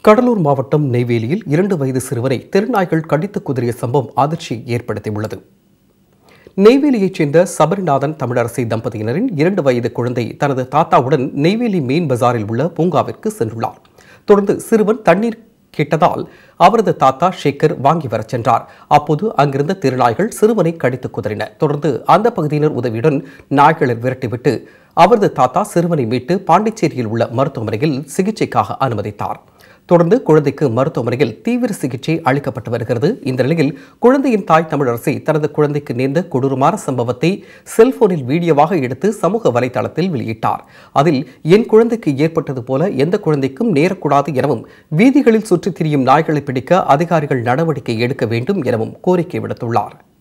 கடலூர் மாவட்டம் நெய்வேலியில் இரண்டு வயது சிறுவனை தெருநாய்கள் கடித்து குதறிய சம்பவம் அதிர்ச்சியை ஏற்படுத்தியுள்ளது நெய்வேலியைச் சேர்ந்த சபரிநாதன் தமிழரசி தம்பதியினரின் இரண்டு வயது குழந்தை தனது தாத்தாவுடன் நெய்வேலி மெயின் பஜாரில் உள்ள பூங்காவிற்கு சென்றுள்ளார் தொடர்ந்து சிறுவன் தண்ணீர் கேட்டதால் அவரது தாத்தா ஷேகர் வாங்கி வரச் சென்றார் அப்போது அங்கிருந்த திருநாய்கள் சிறுவனை கடித்து குதறின தொடர்ந்து அந்த பகுதியினர் உதவியுடன் நாய்களை விரட்டிவிட்டு அவரது தாத்தா சிறுவனை மீட்டு பாண்டிச்சேரியில் உள்ள மருத்துவமனையில் சிகிச்சைக்காக அனுமதித்தார் தொடர்ந்து குழந்தைக்கு மருத்துவமனையில் தீவிர சிகிச்சை அளிக்கப்பட்டு வருகிறது இந்த நிலையில் குழந்தையின் தாய் தமிழரசி தனது குழந்தைக்கு நேர்ந்த கொடூரமான சம்பவத்தை செல்போனில் வீடியோவாக எடுத்து சமூக வலைதளத்தில் வெளியிட்டார் அதில் என் குழந்தைக்கு ஏற்பட்டது போல எந்த குழந்தைக்கும் நேரக்கூடாது எனவும் வீதிகளில் சுற்றித் திரியும் நாய்களை பிடிக்க அதிகாரிகள் நடவடிக்கை எடுக்க வேண்டும் எனவும் கோரிக்கை விடுத்துள்ளார்